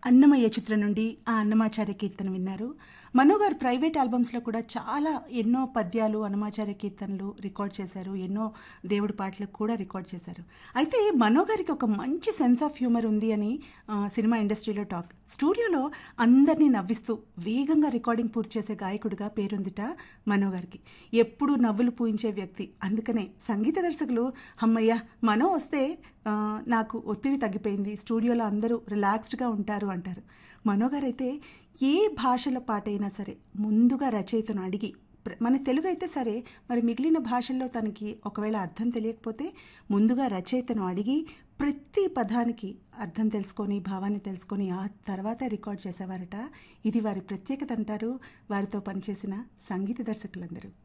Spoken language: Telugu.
అన్నమయ్య చిత్రం నుండి ఆ అన్నమాచార్య కీర్తన విన్నారు మనో గారు ప్రైవేట్ ఆల్బమ్స్లో కూడా చాలా ఎన్నో పద్యాలు అన్నమాచార్య కీర్తనలు రికార్డ్ చేశారు ఎన్నో దేవుడి పాటలకు కూడా రికార్డ్ చేశారు అయితే మనో గారికి ఒక మంచి సెన్స్ ఆఫ్ హ్యూమర్ ఉంది అని ఆ, సినిమా ఇండస్ట్రీలో టాక్ స్టూడియోలో అందరినీ నవ్విస్తూ వేగంగా రికార్డింగ్ పూర్తి చేసే గాయకుడిగా పేరొందిట మనో గారికి ఎప్పుడూ నవ్వులు పూయించే వ్యక్తి అందుకనే సంగీత దర్శకులు అమ్మయ్య మనో వస్తే ఆ, నాకు ఒత్తిడి తగ్గిపోయింది స్టూడియోలో అందరూ రిలాక్స్డ్గా ఉంటారు అంటారు మనోగారు అయితే ఏ భాషల పాట అయినా సరే ముందుగా రచయితను అడిగి ప్ర- మన తెలుగు అయితే సరే మరి మిగిలిన భాషల్లో తనకి ఒకవేళ అర్థం తెలియకపోతే ముందుగా రచయితను అడిగి ప్రతి పదానికి అర్థం తెలుసుకొని భావాన్ని తెలుసుకొని ఆ తర్వాత రికార్డ్ చేసేవారట ఇది వారి ప్రత్యేకత అంటారు వారితో పనిచేసిన సంగీత దర్శకులందరూ